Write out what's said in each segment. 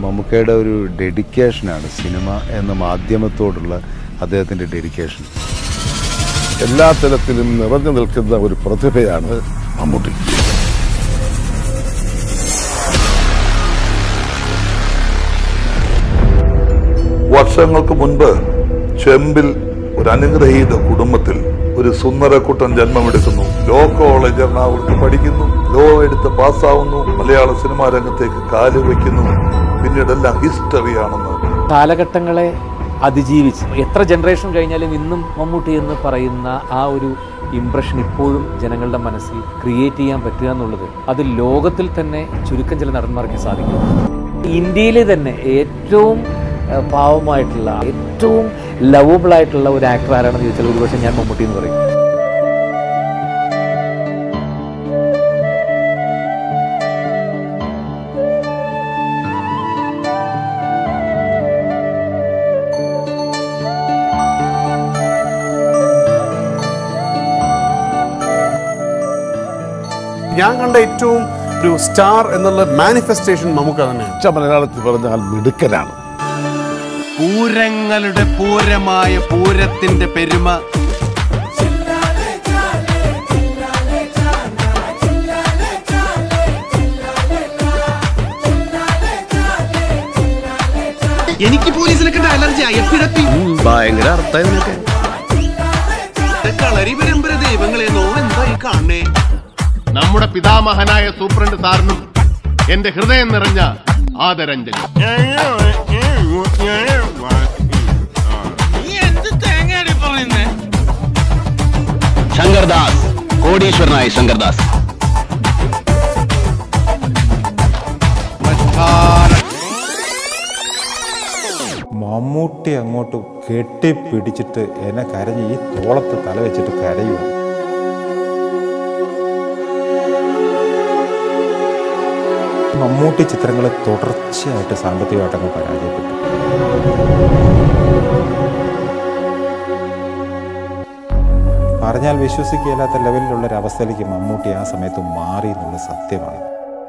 മമ്മൂക്കയുടെ ഒരു ഡെഡിക്കേഷനാണ് സിനിമ എന്ന മാധ്യമത്തോടുള്ള അദ്ദേഹത്തിൻ്റെ ഡെഡിക്കേഷൻ എല്ലാ തലത്തിലും നിറഞ്ഞു നിൽക്കുന്ന ഒരു പ്രതിഭയാണ് മമ്മൂട്ടി വർഷങ്ങൾക്ക് മുൻപ് ചെമ്പിൽ ഒരു അനുഗ്രഹീത കുടുംബത്തിൽ ഒരു സുന്ദരക്കുട്ടൻ ജന്മമെടുക്കുന്നു ലോ കോളേജ് എറണാകുളത്ത് പഠിക്കുന്നു ലോ എടുത്ത് പാസ്സാവുന്നു മലയാള സിനിമാ രംഗത്തേക്ക് കാല് വയ്ക്കുന്നു പിന്നീടെല്ലാം ഹിസ്റ്ററിയാണെന്ന് കാലഘട്ടങ്ങളെ അതിജീവിച്ച് എത്ര ജനറേഷൻ കഴിഞ്ഞാലും ഇന്നും മമ്മൂട്ടി എന്ന് പറയുന്ന ആ ഒരു ഇംപ്രഷൻ ഇപ്പോഴും ജനങ്ങളുടെ മനസ്സിൽ ക്രിയേറ്റ് ചെയ്യാൻ പറ്റുക എന്നുള്ളത് അത് ലോകത്തിൽ തന്നെ ചുരുക്കം ചില നടന്മാർക്ക് സാധിക്കും ഇന്ത്യയിലെ തന്നെ ഏറ്റവും ഏഹ്, പാവമായിട്ടുള്ള ഏറ്റവും ലവബിൾ ആയിട്ടുള്ള ഒരു ആക്ടർ ആരാണെന്ന് ചോദിച്ചാൽ ഒരുപക്ഷെ ഞാൻ മമ്മൂട്ടി എന്ന് പറയും ഞാൻ കണ്ട ഏറ്റവും ഒരു സ്റ്റാർ എന്നുള്ള മാനിഫെസ്റ്റേഷൻ നമുക്ക് തന്നെയാണ് ഉച്ച മലയാളത്തിൽ പറഞ്ഞാൽ മിടുക്കനാണ് പൂരങ്ങളുടെ പൂരമായ പൂരത്തിന്റെ പെരുമ എനിക്ക് പോലീസിനെ കണ്ട അലർജി എപ്പിടത്തി ഭയങ്കര അർത്ഥം കളരി പരമ്പര ദൈവങ്ങളെ നോ എന്തായി കാണേ നമ്മുടെ പിതാമഹനായ സൂപ്രണ്ട് സാറിനും എന്റെ ഹൃദയം നിറഞ്ഞ ആദരാഞ്ജലി ശങ്കർദാസ് കോടീശ്വരനായ ശങ്കർദാസ് മമ്മൂട്ടി അങ്ങോട്ട് കെട്ടിപ്പിടിച്ചിട്ട് എന്നെ കരഞ്ഞ് ഈ തോളത്ത് തല വെച്ചിട്ട് കരയുക മമ്മൂട്ടി ചിത്രങ്ങൾ തുടർച്ചയായിട്ട് സാമ്പത്തികമായിട്ടങ്ങ് പരാജയപ്പെട്ടു പറഞ്ഞാൽ വിശ്വസിക്കില്ലാത്ത ലെവലിലുള്ള ഒരു അവസ്ഥയിലേക്ക് മമ്മൂട്ടി ആ സമയത്ത് മാറി എന്നുള്ളത് സത്യമാണ്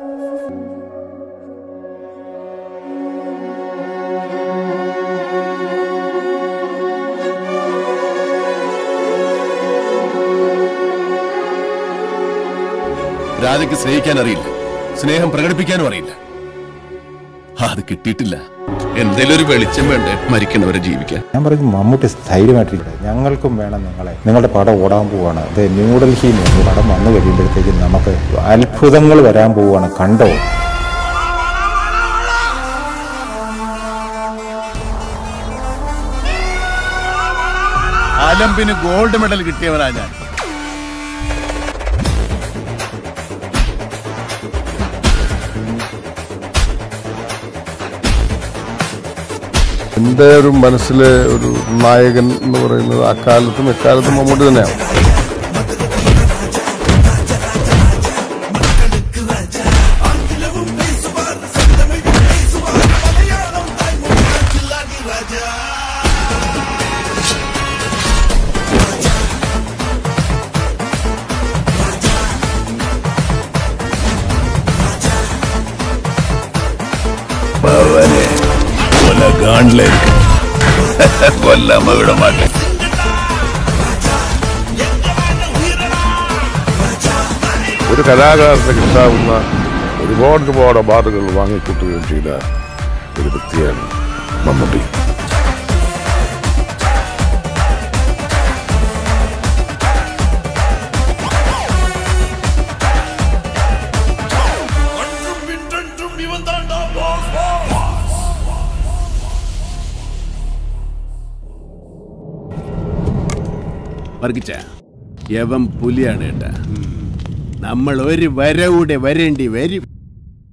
രാജയ്ക്ക് സ്നേഹിക്കാൻ അറിയില്ല സ്നേഹം പ്രകടിപ്പിക്കാനും അറിയില്ല അത് കിട്ടിയിട്ടില്ല എന്തേലും ഒരു വെളിച്ചം വേണ്ടേ മരിക്കണവരെ ജീവിക്കാൻ ഞാൻ പറഞ്ഞു മമ്മൂട്ടി ധൈര്യമായിട്ടിരിക്കട്ടെ ഞങ്ങൾക്കും വേണം നിങ്ങളെ നിങ്ങളുടെ പടം ഓടാൻ പോവുകയാണ് ഇത് ന്യൂഡൽഹിയിൽ നിന്ന് പടം വന്നു കഴിയുമ്പോഴത്തേക്കും നമുക്ക് അത്ഭുതങ്ങൾ വരാൻ പോവുകയാണ് കണ്ടോ അലമ്പിന് ഗോൾഡ് മെഡൽ കിട്ടിയവനാ ഞാൻ എൻ്റെ ഒരു മനസ്സിലെ ഒരു നായകൻ എന്ന് പറയുന്നത് അക്കാലത്തും എക്കാലത്തും മമ്മൂട്ടി തന്നെയാണ് കൊല്ലാമ വിട മാട്ടെ ഒരു കലാകാരന് കിട്ടാവുന്ന ഒരുപാട് ഒരുപാട് അവാർഡുകൾ വാങ്ങിക്കൂട്ടുകയും ചെയ്ത ഒരു വ്യക്തിയാണ് മമ്മൂട്ടി വർഗിച്ച യവം പുലിയാണ് കേട്ടാ നമ്മൾ ഒരു വരവൂടെ വരേണ്ടി വരും